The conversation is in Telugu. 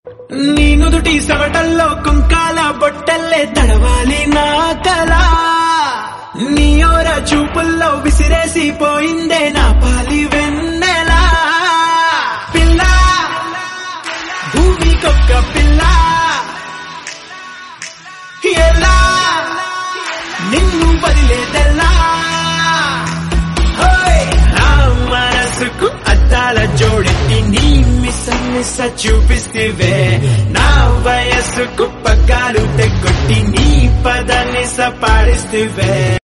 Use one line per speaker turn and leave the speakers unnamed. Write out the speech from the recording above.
నీ నుదుటి సవటల్లో కుంకాల బొట్టల్లే తడవాలి నా కల నీ ఓర చూపుల్లో విసిరేసి పోయిందే నా పాలి వెన్నెలా పిల్ల భూమికొక్క పిల్ల ఎలా నిన్ను వదిలేదెల్లా హోయ్! నా మనసుకు అద్దాల జోడెట్టి నీ మిస మిస చూపిస్తేవే నా వయస్సుకు పగ్గాలు తెగొట్టి నీ పద నిస పాడిస్తేవే